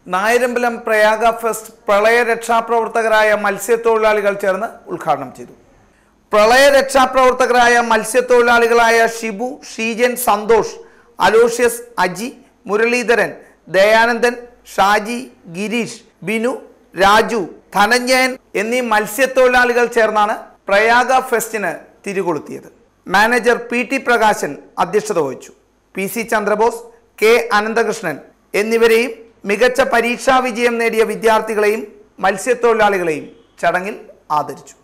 Nayarambalam Prayaga fest പ്രളയ രക്ഷാപ്രവർത്തകരായ മത്സ്യത്തൊഴിലാളികൾ ചേർന്ന് ഉദ്ഘാടനം ചെയ്തു പ്രളയ രക്ഷാപ്രവർത്തകരായ മത്സ്യത്തൊഴിലാളികളായ ഷിബു ഷീജൻ സന്തോഷ് അലോഷ്യസ് അജി മുരളീധരൻ ദയാനന്ദൻ ഷാജി ഗിരീഷ് ബിനു രാജു ധനഞ്ജയൻ എന്നീ മത്സ്യത്തൊഴിലാളികൾ ചേർന്നാണ് പ്രയാഗ ഫെസ്റ്റിന് തിരികൊളുത്തിയത് മാനേജർ പി ടി പ്രകാശൻ അധ്യക്ഷത വഹിച്ചു P C Chandrabose K Ananthakrishnan എന്നിവരെയും മികച്ച പരീക്ഷാ വിജയം നേടിയ വിദ്യാർത്ഥികളെയും മത്സ്യത്തൊഴിലാളികളെയും ചടങ്ങിൽ ആദരിച്ചു